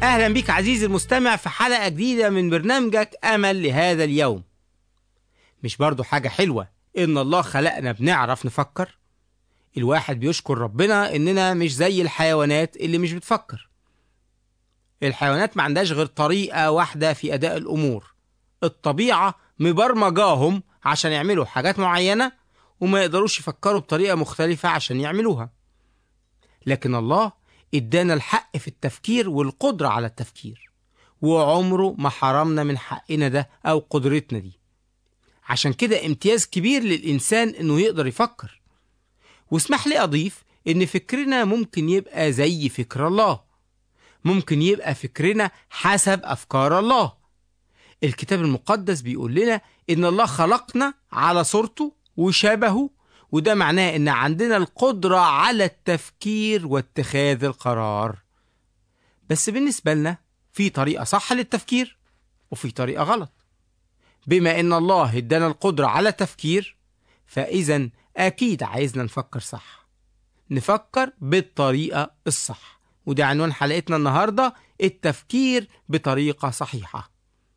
أهلا بك عزيزي المستمع في حلقة جديدة من برنامجك أمل لهذا اليوم مش برضو حاجة حلوة إن الله خلقنا بنعرف نفكر الواحد بيشكر ربنا إننا مش زي الحيوانات اللي مش بتفكر الحيوانات ما عندهاش غير طريقة واحدة في أداء الأمور الطبيعة مبرمجاهم عشان يعملوا حاجات معينة وما يقدروش يفكروا بطريقة مختلفة عشان يعملوها لكن الله ادانا الحق في التفكير والقدرة على التفكير وعمره ما حرمنا من حقنا ده أو قدرتنا دي عشان كده امتياز كبير للإنسان إنه يقدر يفكر واسمح لي أضيف إن فكرنا ممكن يبقى زي فكر الله ممكن يبقى فكرنا حسب أفكار الله الكتاب المقدس بيقول لنا إن الله خلقنا على صورته وشبهه وده معناه إن عندنا القدرة على التفكير واتخاذ القرار بس بالنسبة لنا في طريقة صح للتفكير وفي طريقة غلط بما إن الله ادانا القدرة على التفكير فإذا أكيد عايزنا نفكر صح نفكر بالطريقة الصح وده عنوان حلقتنا النهاردة التفكير بطريقة صحيحة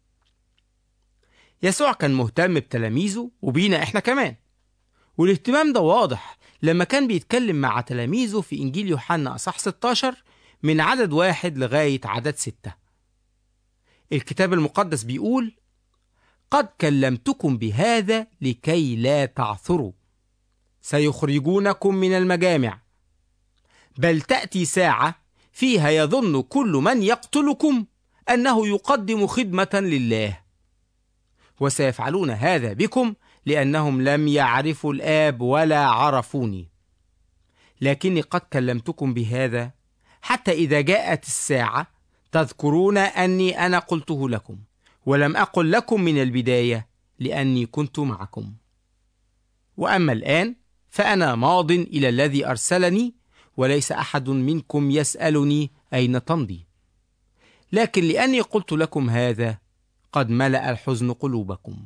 يسوع كان مهتم بتلاميذه وبينا احنا كمان والاهتمام ده واضح لما كان بيتكلم مع تلاميذه في إنجيل يوحنا أصح 16 من عدد واحد لغاية عدد ستة الكتاب المقدس بيقول قد كلمتكم بهذا لكي لا تعثروا سيخرجونكم من المجامع بل تأتي ساعة فيها يظن كل من يقتلكم أنه يقدم خدمة لله وسيفعلون هذا بكم لأنهم لم يعرفوا الآب ولا عرفوني لكني قد كلمتكم بهذا حتى إذا جاءت الساعة تذكرون أني أنا قلته لكم ولم أقل لكم من البداية لأني كنت معكم وأما الآن فأنا ماض إلى الذي أرسلني وليس أحد منكم يسألني أين تمضي لكن لأني قلت لكم هذا قد ملأ الحزن قلوبكم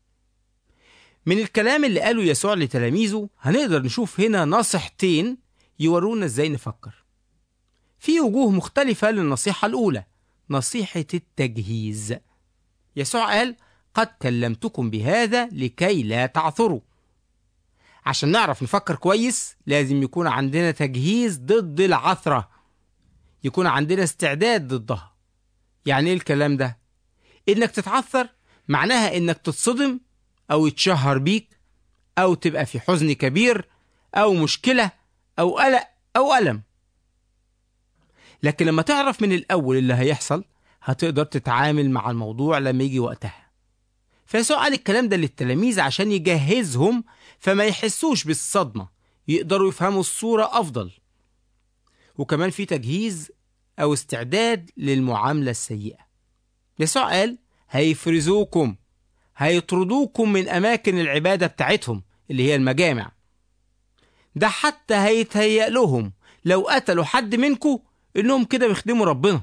من الكلام اللي قاله يسوع لتلاميذه هنقدر نشوف هنا نصيحتين يورونا ازاي نفكر في وجوه مختلفة للنصيحة الأولى نصيحة التجهيز يسوع قال قد كلمتكم بهذا لكي لا تعثروا عشان نعرف نفكر كويس لازم يكون عندنا تجهيز ضد العثرة يكون عندنا استعداد ضدها يعني ايه الكلام ده انك تتعثر معناها انك تتصدم او يتشهر بيك او تبقى في حزن كبير او مشكلة او قلق او ألم لكن لما تعرف من الأول اللي هيحصل هتقدر تتعامل مع الموضوع لما يجي وقتها فيسوع قال الكلام ده للتلاميذ عشان يجهزهم فما يحسوش بالصدمة يقدروا يفهموا الصورة أفضل وكمان في تجهيز أو استعداد للمعاملة السيئة يسوع قال هيفرزوكم هيطردوكم من أماكن العبادة بتاعتهم اللي هي المجامع ده حتى هيتهيأ لهم لو قتلوا حد منكم إنهم كده بيخدموا ربنا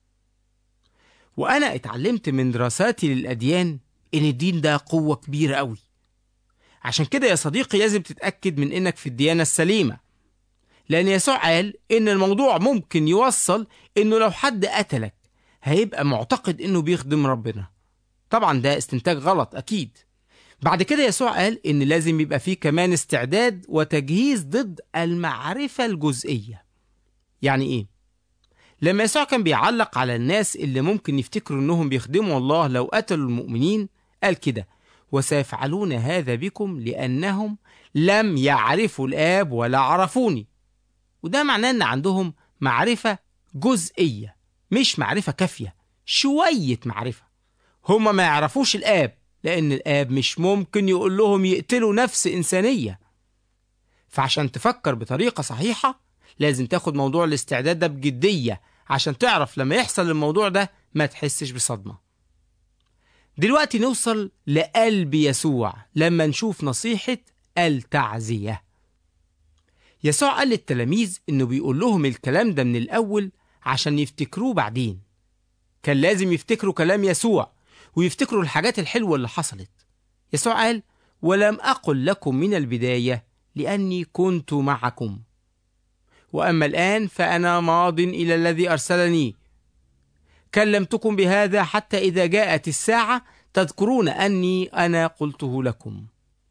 وأنا اتعلمت من دراساتي للأديان إن الدين ده قوة كبيرة أوي عشان كده يا صديقي لازم تتأكد من إنك في الديانة السليمة لأن يسوع قال إن الموضوع ممكن يوصل إنه لو حد قتلك هيبقى معتقد إنه بيخدم ربنا طبعا ده استنتاج غلط أكيد بعد كده يسوع قال إن لازم يبقى فيه كمان استعداد وتجهيز ضد المعرفة الجزئية يعني إيه؟ لما يسوع كان بيعلق على الناس اللي ممكن يفتكروا إنهم بيخدموا الله لو قتلوا المؤمنين قال كده وسيفعلون هذا بكم لأنهم لم يعرفوا الآب ولا عرفوني وده معناه إن عندهم معرفة جزئية مش معرفة كافية شوية معرفة هما ما يعرفوش الآب لأن الآب مش ممكن يقول لهم يقتلوا نفس إنسانية فعشان تفكر بطريقة صحيحة لازم تاخد موضوع الاستعداد ده بجدية عشان تعرف لما يحصل الموضوع ده ما تحسش بصدمة دلوقتي نوصل لقلب يسوع لما نشوف نصيحة التعزية يسوع قال للتلاميذ انه بيقول لهم الكلام ده من الاول عشان يفتكروه بعدين كان لازم يفتكروا كلام يسوع ويفتكروا الحاجات الحلوة اللي حصلت يسوع قال ولم أقل لكم من البداية لأني كنت معكم وأما الآن فأنا ماض إلى الذي أرسلني كلمتكم بهذا حتى إذا جاءت الساعة تذكرون أني أنا قلته لكم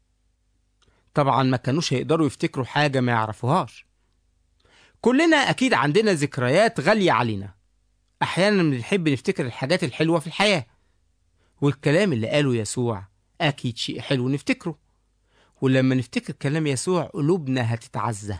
طبعا ما كانوش هيقدروا يفتكروا حاجة ما يعرفوهاش كلنا أكيد عندنا ذكريات غالية علينا أحيانا بنحب نفتكر الحاجات الحلوة في الحياة والكلام اللي قاله يسوع أكيد شيء حلو نفتكره ولما نفتكر كلام يسوع قلوبنا هتتعزى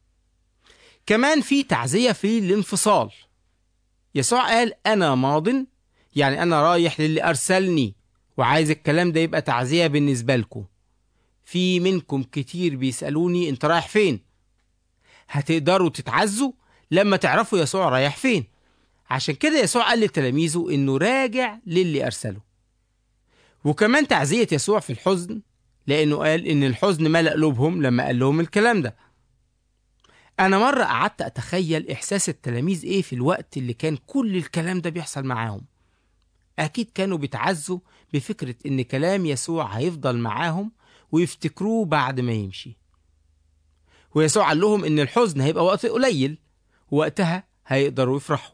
كمان في تعزية في الانفصال يسوع قال أنا ماض يعني أنا رايح للي أرسلني وعايز الكلام ده يبقى تعزية بالنسبة لكم في منكم كتير بيسألوني أنت رايح فين هتقدروا تتعزوا لما تعرفوا يسوع رايح فين عشان كده يسوع قال لتلاميذه انه راجع للي ارسله وكمان تعزية يسوع في الحزن لانه قال ان الحزن ملأ قلوبهم لما قال لهم الكلام ده انا مرة قعدت اتخيل احساس التلاميذ ايه في الوقت اللي كان كل الكلام ده بيحصل معاهم اكيد كانوا بيتعزوا بفكرة ان كلام يسوع هيفضل معاهم ويفتكروه بعد ما يمشي ويسوع قال لهم ان الحزن هيبقى وقت قليل وقتها هيقدروا يفرحوا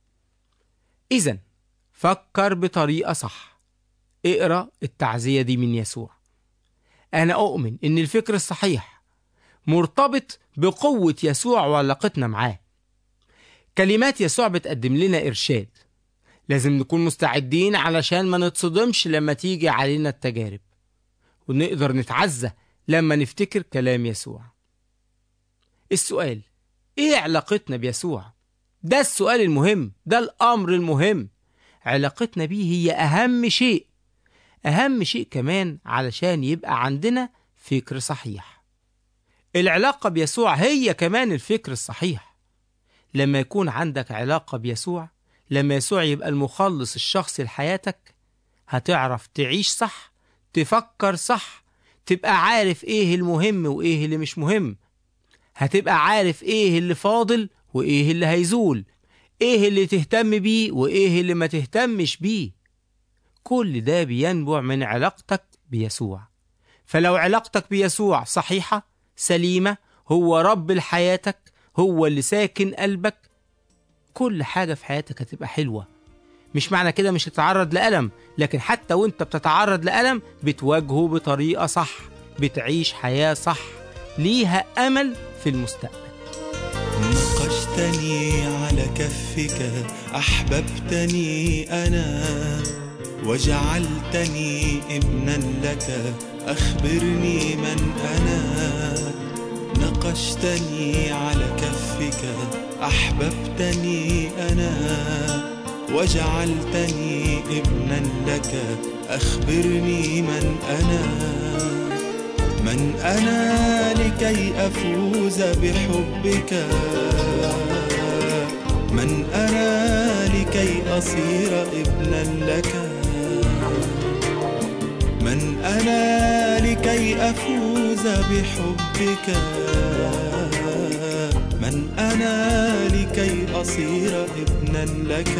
اذا فكر بطريقه صح اقرا التعزيه دي من يسوع انا اؤمن ان الفكر الصحيح مرتبط بقوه يسوع وعلاقتنا معاه كلمات يسوع بتقدم لنا ارشاد لازم نكون مستعدين علشان ما نتصدمش لما تيجي علينا التجارب ونقدر نتعزى لما نفتكر كلام يسوع السؤال ايه علاقتنا بيسوع ده السؤال المهم ده الامر المهم علاقتنا بيه هي اهم شيء اهم شيء كمان علشان يبقى عندنا فكر صحيح العلاقة بيسوع هي كمان الفكر الصحيح لما يكون عندك علاقة بيسوع لما يسوع يبقى المخلص الشخصي لحياتك هتعرف تعيش صح تفكر صح تبقى عارف ايه المهم وايه اللي مش مهم هتبقى عارف ايه اللي فاضل وايه اللي هيزول ايه اللي تهتم بيه وايه اللي ما تهتمش بيه كل ده بينبع من علاقتك بيسوع فلو علاقتك بيسوع صحيحة سليمة هو رب لحياتك هو اللي ساكن قلبك كل حاجة في حياتك هتبقى حلوة مش معنى كده مش هتتعرض لألم لكن حتى وانت بتتعرض لألم بتواجهه بطريقة صح بتعيش حياة صح ليها أمل في المستقبل نقشتني على كفك أحببتني أنا وجعلتني ابنا لك أخبرني من أنا نقشتني على كفك أحببتني أنا وجعلتني ابنا لك أخبرني من أنا من أنا لكي أفوز بحبك من أنا لكي أصير ابنا لك من أنا لكي أفوز بحبك من أنا لكي أصير ابنا لك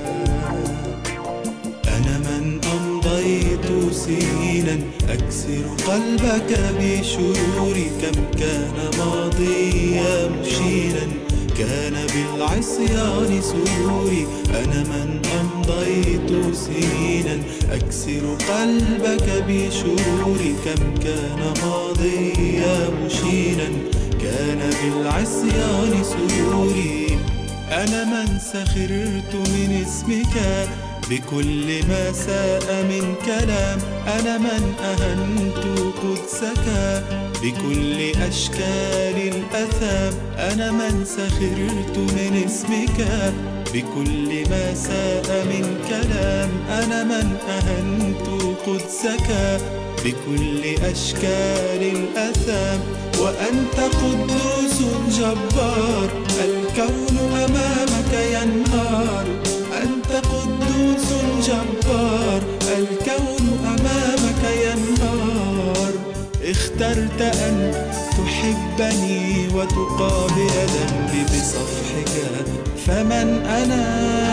أنا من أمضيت سنينا أكسر قلبك بشروري كم كان ماضيا مشينا كان بالعصيان سروري أنا من أمضيت سنينا أكسر قلبك بشروري كم كان ماضيا مشينا كان بالعصيان سروري أنا من سخرت من اسمك بكل ما ساء من كلام أنا من أهنت قدسك بكل أشكال الأثام أنا من سخرت من اسمك بكل ما ساء من كلام أنا من أهنت قدسك بكل أشكال الأثام وأنت قدوس جبار الكون أمامك ينهار أنت قدوس جبار الكون أمامك ينهار اخترت أن تحبني وتقابل ذنبي بصفحك فمن أنا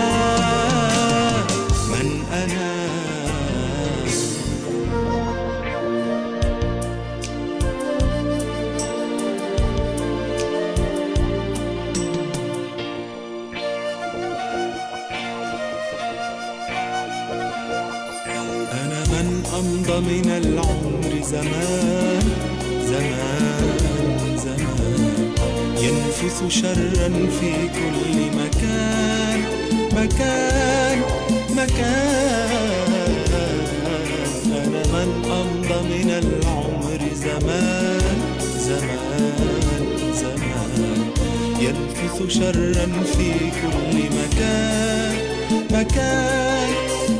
من أنا من أمضى من العمر زمان زمان زمان ينفث شرا في كل مكان مكان مكان أنا من أمضى من العمر زمان زمان زمان ينفث شرا في كل مكان مكان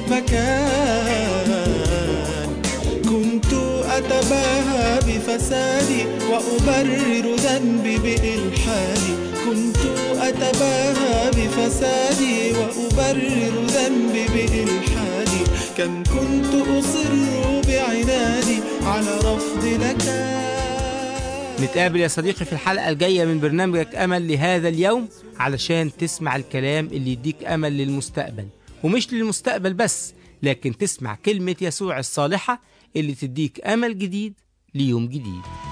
مكان كنت أتباهى بفسادي وأبرر ذنبي بإلحادي كنت أتباهى بفسادي وأبرر ذنبي بإلحادي كم كنت أصر بعنادي على رفض لك نتقابل يا صديقي في الحلقة الجاية من برنامجك أمل لهذا اليوم علشان تسمع الكلام اللي يديك أمل للمستقبل ومش للمستقبل بس لكن تسمع كلمة يسوع الصالحة اللي تديك أمل جديد ليوم جديد